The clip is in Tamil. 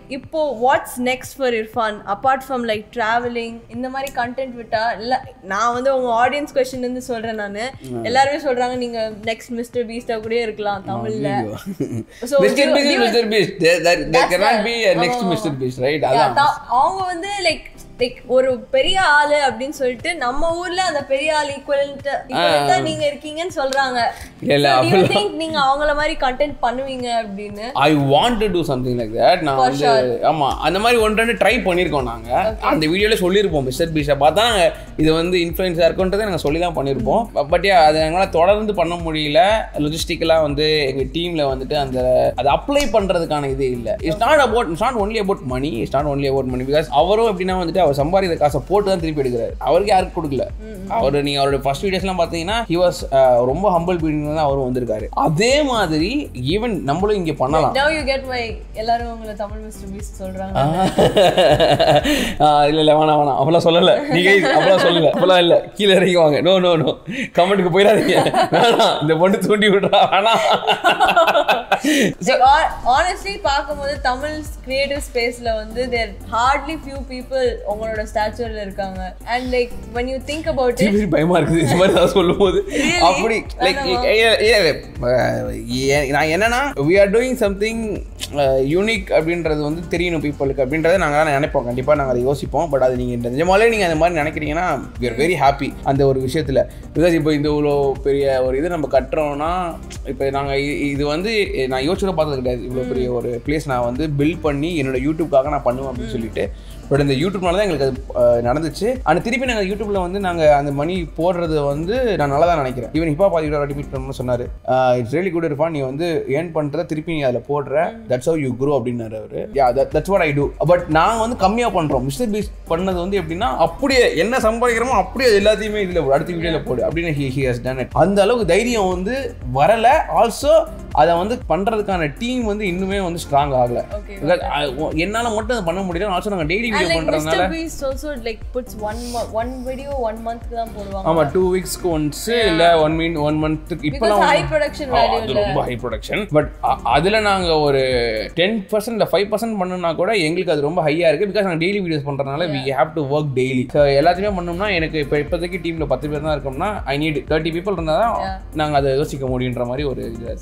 இப்போ what's next for Irfan apart from like travelling இந்த மாதிரி கண்டென்ட் விட்டா இல்ல நான் வந்து உங்க ஆடியன்ஸ் கொஸ்டின் இருந்து சொல்றேன் நானு எல்லாருமே சொல்றாங்க நீங்க நெக்ஸ்ட் மிஸ்டர் பீஸ்டா கூட இருக்கலாம் தமிழ்ல So, mister you- Beast you- mister Beast there That's cannot why- be a next ஆமா. மிஸ்டர் பீஸ் ரைட் Yeah, அதான் தா- அவங்க வந்து லைக் லைக் ஒரு பெரிய ஆளு அப்படின்னு சொல்லிட்டு நம்ம ஊர்ல அந்த பெரிய ஆள் ஈக்குவலன்ட் ஈக்குவலண்டா நீங்க இருக்கீங்கன்னு சொல்றாங்க இல்ல, So, do you அப்படி- think நீங்க அவங்கள மாதிரி கண்டென்ட் பண்ணுவீங்க அப்படின்னு I want to do something like that நான் For வந்து ஆமா அந்த மாதிரி ஒன்று ரெண்டு ட்ரை பண்ணியிருக்கோம் நாங்க அந்த வீடியோல சொல்லியிருப்போம் மிஸ்டர் பீஸை பார்த்தா நாங்க இது வந்து இன்ஃப்ளூயன்ஸாக இருக்குன்றதை நாங்கள் சொல்லி தான் பண்ணியிருப்போம் பட் அது எங்களால் தொடர்ந்து பண்ண முடியல லொஜிஸ்டிக்கலாக வந்து எங்கள் டீமில் வந்துட்டு அந்த அதை அப்ளை பண்ணுறதுக்கான இது இல்லை it's not about it's not only about money it's not only about money because அவரும் எப்படின்னா வந்துட்டு அவர் சம்பாதிக்கிற காசை போட்டு தான் திருப்பி எடுக்கிறாரு அவருக்கு யாருக்கு கொடுக்கல அவர் நீங்க அவரோட ஃபர்ஸ்ட் வீடியோஸ்லாம் பார்த்தீங்கன்னா ஹி வாஸ் ரொம்ப ஹம்பிள் பீடிங் தான் அவரும் வந்திருக்காரு அதே மாதிரி ஈவன் நம்மளும் இங்கே பண்ணலாம் now you get my எல்லாரும் உங்களை தமிழ் மிஸ்டர் பீஸ்ட் சொல்றாங்க ஆ, இல்ல இல்ல வேணாம் வேணாம் அப்பெல்லாம் சொல்லல நீங்க அப்பெல்லாம் சொல்லல அப்பெல்லாம் இல்ல கீழே இறங்கி வாங்க நோ நோ நோ கமெண்ட்டுக்கு போயிடாதீங்க வேணாம் இந்த பொண்ணு தூண்டி விடுறா வேணாம் ஆனஸ்ட்லி பார்க்கும்போது தமிழ் கிரியேட்டிவ் ஸ்பேஸ்ல வந்து தேர் ஹார்ட்லி ஃபியூ பீப்புள் உங்களோட ஸ்டாச்சர்ல இருக்காங்க and like when you think about it திருப்பி பயமா இருக்குது இந்த மாதிரி நான் சொல்லும் போது அப்படி லைக் நான் என்னன்னா we are doing something unique அப்படின்றது வந்து தெரியணும் பீப்புளுக்கு அப்படின்றத நாங்கள் நினைப்போம் கண்டிப்பாக நாங்கள் அதை யோசிப்போம் பட் அது நீங்கள் நிஜமாலே நீங்கள் அந்த மாதிரி நினைக்கிறீங்கன்னா வி ஆர் வெரி ஹாப்பி அந்த ஒரு விஷயத்தில் பிகாஸ் இப்போ இந்த இவ்வளோ பெரிய ஒரு இது நம்ம கட்டுறோம்னா இப்போ நாங்கள் இது வந்து நான் யோசிச்சு கூட பார்த்தது கிடையாது இவ்வளோ பெரிய ஒரு பிளேஸ் நான் வந்து பில்ட் பண்ணி என்னோட யூடியூப்காக நான் பண்ணுவேன் அப்படின்னு சொல்லிட்டு பட் இந்த யூடியூப்னால தான் எங்களுக்கு அது அஹ், நடந்துச்சு ஆனால் திருப்பி நாங்கள் யூடியூப்ல வந்து நாங்கள் அந்த மணி போடுறது வந்து நான் நல்லா தான் நினைக்கிறேன் ஈவன் ஹிப்பா பாதியோட வாட்டி மீட் பண்ணணும்னு சொன்னார் இட்ஸ் ரியலி குட் இருப்பான் நீ வந்து ஏர்ன் பண்ணுறத திருப்பி நீ அதில் போடுற தட்ஸ் ஹவ் யூ க்ரோ அப்படின்னாரு அவர் yeah that's what I do but நாங்கள் வந்து கம்மியாக பண்ணுறோம் மிஸ்டர் பீஸ் பண்ணது வந்து எப்படின்னா அப்படியே என்ன சம்பாதிக்கிறோமோ அப்படியே எல்லாத்தையுமே இதில் அடுத்த வீடியோவில் போடு அப்படின்னு he he has done it அந்த அளவுக்கு தைரியம் வந்து வரல ஆல்சோ அதை வந்து பண்ணுறதுக்கான டீம் வந்து இன்னுமே வந்து ஸ்ட்ராங் ஆகல Okay, Because, அஹ், என்னால மட்டும் அதை பண்ண முடியல ஆல்சோ நாங்கள் டெய்லி and வீடியோ like பண்ணுறதுனால Mr. Beast also like puts one mo- one video one month தான் போடுவாங்க ஆமா டூ வீக்ஸ்க்கு ஒன்ஸ் இல்ல ஒன் மீன் ஒன் மந்த்துக்கு because இப்பெல்லாம் high production ஆ, value அது இல்ல ரொம்ப ஹை ப்ரொடக்ஷன் பட் அதுல நாங்க ஒரு டென் பர்சன்ட் இல்லை ஃபைவ் பர்சன்ட் பண்ணோம்னா கூட எங்களுக்கு அது ரொம்ப ஹையா இருக்கு பிகாஸ் நாங்கள் டெய்லி வீடியோஸ் பண்றதுனால we have to work daily so எல்லாத்தையுமே பண்ணோம்னா எனக்கு இப்போ இப்போதைக்கு டீம்ல பத்து பேர் தான் இருக்கோம்னா ஐ நீட் தேர்ட்டி பீப்புள் இருந்தால் தான் நாங்கள் அதை யோசிக்க முடியுன்ற மாதிரி ஒரு இது